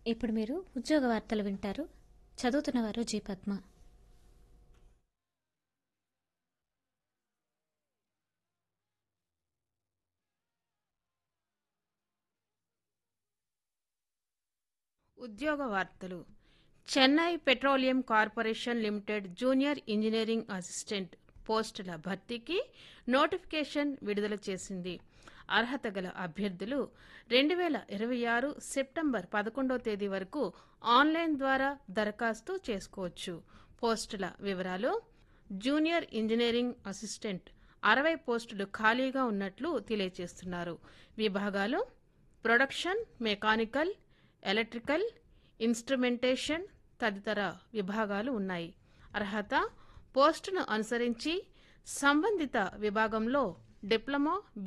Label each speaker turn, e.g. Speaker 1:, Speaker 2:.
Speaker 1: ఇప్పుడు మీరు ఉద్యోగ వార్తలు వింటారు చదువుతున్నవారు జీ పద్మ
Speaker 2: ఉద్యోగ వార్తలు Chennai petroleum corporation limited junior engineering assistant పోస్టుల భర్తీకి నోటిఫికేషన్ విడుదల చేసింది అర్హత గల అభ్యర్థులు రెండు వేల ఇరవై ఆరు సెప్టెంబర్ పదకొండవ తేదీ వరకు ఆన్లైన్ ద్వారా దరఖాస్తు చేసుకోవచ్చు పోస్టుల వివరాలు జూనియర్ ఇంజనీరింగ్ అసిస్టెంట్ అరవై పోస్టులు ఖాళీగా ఉన్నట్లు తెలియజేస్తున్నారు విభాగాలు ప్రొడక్షన్ మెకానికల్ ఎలక్ట్రికల్ ఇన్స్ట్రుమెంటేషన్ తదితర విభాగాలు ఉన్నాయి అర్హత పోస్టును అనుసరించి సంబంధిత విభాగంలో డిప్లొమా